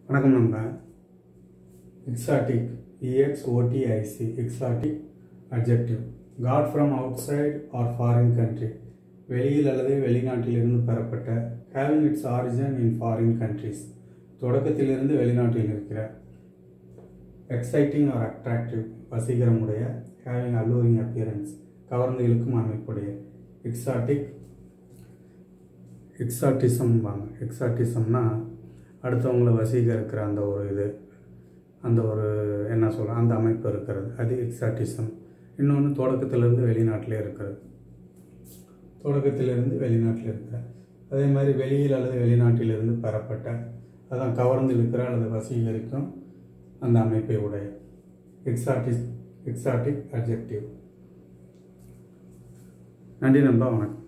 வணக்கம் நண்பா exotic E X O T I C exotic adjective got from outside or foreign country வெளியில் அல்லது வெளிநாட்டிலிருந்து பெறப்பட்ட having its origin in foreign countries தொடக்கத்திலிருந்து வெளிநாட்டில் இருக்கிற எக்ஸைட்டிங் ஆர் அட்ராக்டிவ் வசீகரமுடைய ஹேவிங் அல்லூரிங் அப்பியரன்ஸ் கவர்ந்து இழுக்கும் அமைப்புடைய எக்ஸாட்டிக் எக்ஸாட்டிசம்பாங்க எக்ஸாட்டிசம்னா அடுத்தவங்கள வசீகரிக்கிற அந்த ஒரு இது அந்த ஒரு என்ன சொல்ல அந்த அமைப்பு இருக்கிறது அது எக்ஸாட்டிசம் இன்னொன்று தொடக்கத்திலிருந்து வெளிநாட்டிலே இருக்கிறது தொடக்கத்திலிருந்து வெளிநாட்டில் இருக்கிற அதே மாதிரி வெளியில் அல்லது வெளிநாட்டிலிருந்து பெறப்பட்ட அதான் கவர்ந்து இழுக்கிற அல்லது வசீகரிக்கும் அந்த அமைப்பை உடைய எக்ஸாட்டிஸ் எக்ஸாட்டிக் அட்ஜெக்டிவ் நன்றி நண்பா வணக்கம்